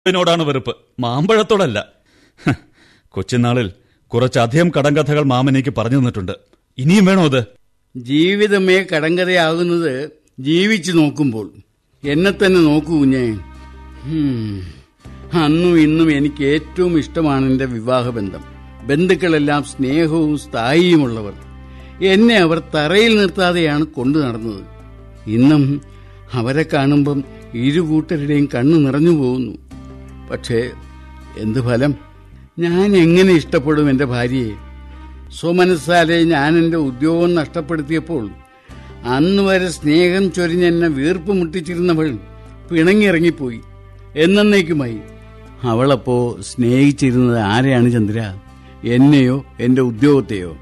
ോടാണ് വെറുപ്പ് മാമ്പഴത്തോടല്ല ഹ്, കൊച്ചുനാളിൽ കുറച്ചധികം കടങ്കഥകൾ മാമനേക്ക് പറഞ്ഞു തന്നിട്ടുണ്ട് ഇനിയും വേണോ അത് ജീവിതമേ കടങ്കഥയാകുന്നത് ജീവിച്ചു നോക്കുമ്പോൾ എന്നെ തന്നെ നോക്കൂ കുഞ്ഞേ ഹും. അന്നും ഇന്നും എനിക്ക് ഏറ്റവും ഇഷ്ടമാണ് എന്റെ വിവാഹബന്ധം ബന്ധുക്കളെല്ലാം സ്നേഹവും സ്ഥായിയുമുള്ളവർ എന്നെ അവർ തറയിൽ നിർത്താതെയാണ് കൊണ്ടു നടന്നത് ഇന്നും അവരെ കാണുമ്പം ഇരു കൂട്ടരുടെയും കണ്ണു നിറഞ്ഞു പോകുന്നു പക്ഷേ എന്ത് ഫലം ഞാൻ എങ്ങനെ ഇഷ്ടപ്പെടും എന്റെ ഭാര്യയെ സ്വമനസ്സാലെ ഞാൻ എന്റെ ഉദ്യോഗം നഷ്ടപ്പെടുത്തിയപ്പോൾ അന്ന് വരെ സ്നേഹം ചൊരിഞ്ഞെന്നെ വീർപ്പ് മുട്ടിച്ചിരുന്നവൾ പിണങ്ങിയിറങ്ങിപ്പോയി എന്നേക്കുമായി അവളപ്പോ സ്നേഹിച്ചിരുന്നത് ആരെയാണ് ചന്ദ്ര എന്നെയോ എന്റെ ഉദ്യോഗത്തെയോ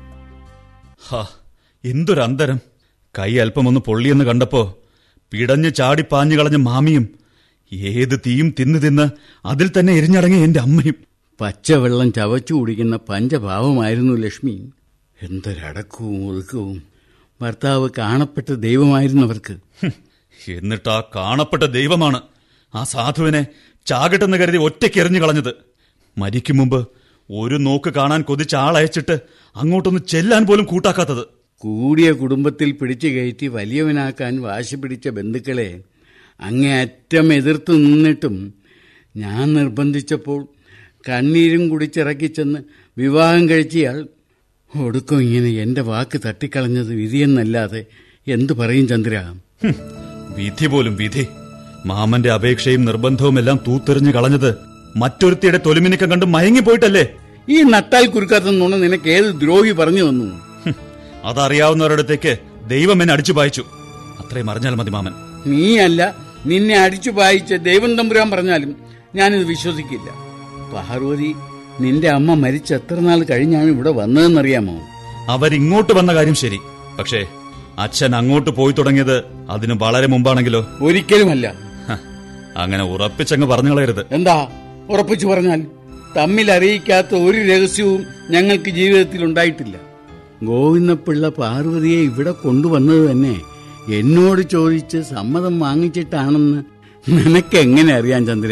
ഹാ എന്തൊരു അന്തരം കൈ അല്പമൊന്ന് പൊള്ളിയെന്ന് കണ്ടപ്പോ പിടഞ്ഞ് ചാടിപ്പാഞ്ഞു കളഞ്ഞ മാമിയും ഏത് തീയും തിന്ന് തിന്ന് അതിൽ തന്നെ എരിഞ്ഞടങ്ങിയ എന്റെ അമ്മയും പച്ചവെള്ളം ചവച്ചു കുടിക്കുന്ന പഞ്ചഭാവമായിരുന്നു ലക്ഷ്മി എന്തൊരടക്കവും ഒതുക്കവും ഭർത്താവ് കാണപ്പെട്ട ദൈവമായിരുന്നവർക്ക് ഹും, എന്നിട്ട് ആ കാണപ്പെട്ട ദൈവമാണ് ആ സാധുവിനെ ചാകട്ടെന്ന് കരുതി ഒറ്റയ്ക്ക് എറിഞ്ഞു കളഞ്ഞത് മരിക്കും മുമ്പ് ഒരു നോക്ക് കാണാൻ കൊതിച്ച ആളയച്ചിട്ട് അങ്ങോട്ടൊന്ന് ചെല്ലാൻ പോലും കൂട്ടാക്കാത്തത് കൂടിയ കുടുംബത്തിൽ പിടിച്ചു കയറ്റി വലിയവനാക്കാൻ വാശി പിടിച്ച ബന്ധുക്കളെ അങ്ങേയറ്റം എതിർത്തു നിന്നിട്ടും ഞാൻ നിർബന്ധിച്ചപ്പോൾ കണ്ണീരും കുടിച്ചിറക്കി ചെന്ന് വിവാഹം കഴിച്ചയാൾ ഒടുക്കം ഇങ്ങനെ എന്റെ വാക്ക് തട്ടിക്കളഞ്ഞത് വിധിയെന്നല്ലാതെ എന്തു പറയും ചന്ദ്ര ഹും, വിധി പോലും വിധി മാമന്റെ അപേക്ഷയും നിർബന്ധവും എല്ലാം തൂത്തെറിഞ്ഞു കളഞ്ഞത് മറ്റൊരുത്തിയുടെ തൊലിമിനിക്കം കണ്ട് മയങ്ങിപ്പോയിട്ടല്ലേ ഈ നട്ടാൽ കുരുക്കാത്ത നുണ നിനക്ക് ഏത് ദ്രോഹി പറഞ്ഞു തന്നു ഹും, അതറിയാവുന്നവരടുത്തേക്ക് ദൈവം എന്നെ അടിച്ചു പായിച്ചു അത്രയും അറിഞ്ഞാൽ മതി മാമൻ നീയല്ല നിന്നെ അടിച്ചു പായിച്ച ദൈവം തമ്പുരാൻ പറഞ്ഞാലും ഞാനിത് വിശ്വസിക്കില്ല പാർവതി നിന്റെ അമ്മ മരിച്ച എത്ര നാൾ കഴിഞ്ഞാണ് ഇവിടെ വന്നതെന്നറിയാമോ അവരിങ്ങോട്ട് വന്ന കാര്യം ശരി പക്ഷേ അച്ഛൻ അങ്ങോട്ട് പോയി തുടങ്ങിയത് അതിന് വളരെ മുമ്പാണെങ്കിലോ ഒരിക്കലുമല്ല ഹ, അങ്ങനെ ഉറപ്പിച്ചങ്ങ് പറഞ്ഞു കളയരുത് എന്താ ഉറപ്പിച്ചു പറഞ്ഞാൽ തമ്മിൽ അറിയിക്കാത്ത ഒരു രഹസ്യവും ഞങ്ങൾക്ക് ജീവിതത്തിൽ ഉണ്ടായിട്ടില്ല ഗോവിന്ദപിള്ള പാർവതിയെ ഇവിടെ കൊണ്ടുവന്നത് തന്നെ എന്നോട് ചോദിച്ച് സമ്മതം വാങ്ങിച്ചിട്ടാണെന്ന് നിനക്ക് എങ്ങനെ അറിയാൻ ചന്ദ്ര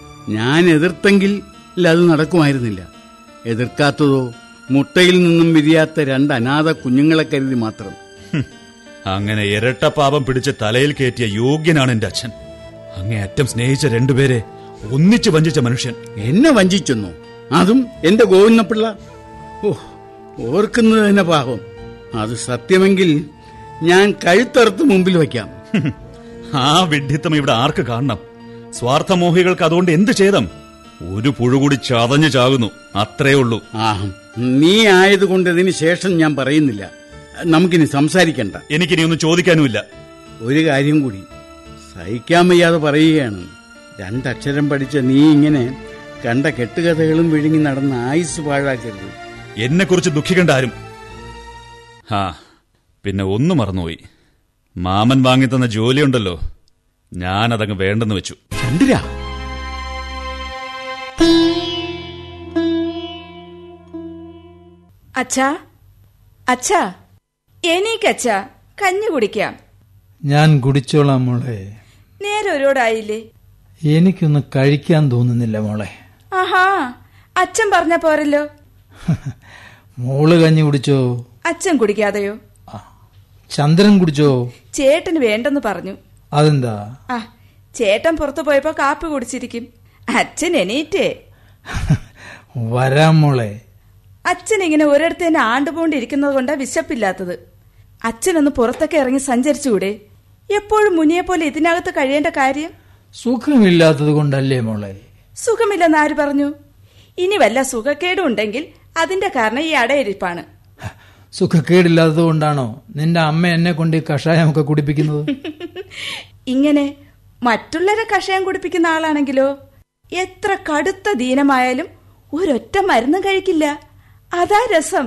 ഞാൻ എതിർത്തെങ്കിൽ അത് നടക്കുമായിരുന്നില്ല എതിർക്കാത്തതോ മുട്ടയിൽ നിന്നും വിരിയാത്ത രണ്ട് അനാഥ കുഞ്ഞുങ്ങളെ കരുതി മാത്രം ഹും, അങ്ങനെ ഇരട്ട പാപം പിടിച്ച് തലയിൽ കയറ്റിയ യോഗ്യനാണ് എന്റെ അച്ഛൻ അങ്ങേയറ്റം സ്നേഹിച്ച രണ്ടുപേരെ ഒന്നിച്ചു വഞ്ചിച്ച മനുഷ്യൻ എന്നെ വഞ്ചിച്ചെന്നു അതും എന്റെ ഗോവിന്ദപിള്ള ഓ ഓർക്കുന്നത് തന്നെ പാപം അത് സത്യമെങ്കിൽ ഞാൻ കഴുത്തറുത്ത് മുമ്പിൽ വയ്ക്കാം ഹും, ആ വിഡ്ഢിത്തം ഇവിടെ ആർക്ക് കാണണം സ്വാർത്ഥമോഹികൾക്ക് അതുകൊണ്ട് എന്ത് ചെയ്തം ഒരു പുഴുകൂടി ചതഞ്ഞു ചാകുന്നു അത്രേ ഉള്ളൂ ആ നീ ആയതുകൊണ്ട് ഇതിന് ശേഷം ഞാൻ പറയുന്നില്ല നമുക്കിനി സംസാരിക്കണ്ട എനിക്കിനി ഒന്നും ചോദിക്കാനുമില്ല ഒരു കാര്യം കൂടി സഹിക്കാൻ വയ്യാതെ പറയുകയാണ് രണ്ടക്ഷരം പഠിച്ച നീ ഇങ്ങനെ കണ്ട കെട്ടുകഥകളും വിഴുങ്ങി നടന്ന ആയുസ് പാഴാക്കരുത് എന്നെക്കുറിച്ച് ദുഃഖിക്കേണ്ട ആരും ആ പിന്നെ ഒന്ന് മറന്നുപോയി മാമൻ വാങ്ങിത്തന്ന ജോലിയുണ്ടല്ലോ ഞാനതങ്ങ് വേണ്ടെന്ന് വെച്ചു ചന്ദ്ര അച്ഛാ അച്ഛാ എണീക്കച്ഛാ കഞ്ഞി കുടിക്കാം ഞാൻ കുടിച്ചോളാം മോളെ നേരെ ഒരുപാടായില്ലേ എനിക്കൊന്ന് കഴിക്കാൻ തോന്നുന്നില്ല മോളെ ആഹാ അച്ഛൻ പറഞ്ഞ പോരല്ലോ മോള് കഞ്ഞി കുടിച്ചോ അച്ഛൻ കുടിക്കാതെയോ ആ, ചന്ദ്രൻ കുടിച്ചോ ചേട്ടന് വേണ്ടെന്ന് പറഞ്ഞു അതെന്താ ആ ചേട്ടൻ പുറത്തു പോയപ്പോ കാപ്പി കുടിച്ചിരിക്കും അച്ഛൻ എണീറ്റേ വരാം മോളെ അച്ഛൻ ഇങ്ങനെ ഒരിടത്ത് തന്നെ ആണ്ടുപോണ്ടിരിക്കുന്നത് കൊണ്ടാ വിശപ്പില്ലാത്തത് അച്ഛനൊന്ന് പുറത്തൊക്കെ ഇറങ്ങി സഞ്ചരിച്ചുകൂടെ എപ്പോഴും മുനിയെ പോലെ ഇതിനകത്ത് കഴിയേണ്ട കാര്യം സുഖമില്ലാത്തത് കൊണ്ടല്ലേ മോളെ സുഖമില്ലെന്ന് ആര് പറഞ്ഞു ഇനി വല്ല സുഖക്കേടും ഉണ്ടെങ്കിൽ അതിന്റെ കാരണം ഈ അടയിരിപ്പാണ് സുഖക്കേടില്ലാത്തത് കൊണ്ടാണോ നിന്റെ അമ്മ എന്നെ കൊണ്ട് ഈ കഷായമൊക്കെ കുടിപ്പിക്കുന്നത് ഇങ്ങനെ മറ്റുള്ളവരെ കഷായം കുടിപ്പിക്കുന്ന ആളാണെങ്കിലോ എത്ര കടുത്ത ദീനമായാലും ഒരൊറ്റ മരുന്നും കഴിക്കില്ല അതാ രസം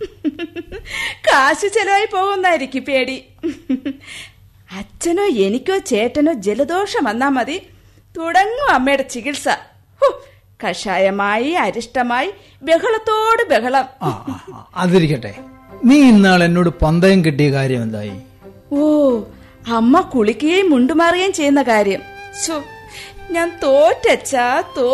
കാശ് ചെലവായി പോകുന്നായിരിക്കും പേടി അച്ഛനോ എനിക്കോ ചേട്ടനോ ജലദോഷം വന്നാ മതി തുടങ്ങും അമ്മയുടെ ചികിത്സ ഹോ, കഷായമായി അരിഷ്ടമായി ബഹളത്തോട് ബഹളം ആ ആ, ആ, അതിരിക്കട്ടെ നീ ഇന്നാൾ എന്നോട് പന്തയം കിട്ടിയ കാര്യം എന്തായി ഓ അമ്മ കുളിക്കുകയും മുണ്ടുമാറുകയും ചെയ്യുന്ന കാര്യം ശോ ഞാൻ തോറ്റച്ചാ തോ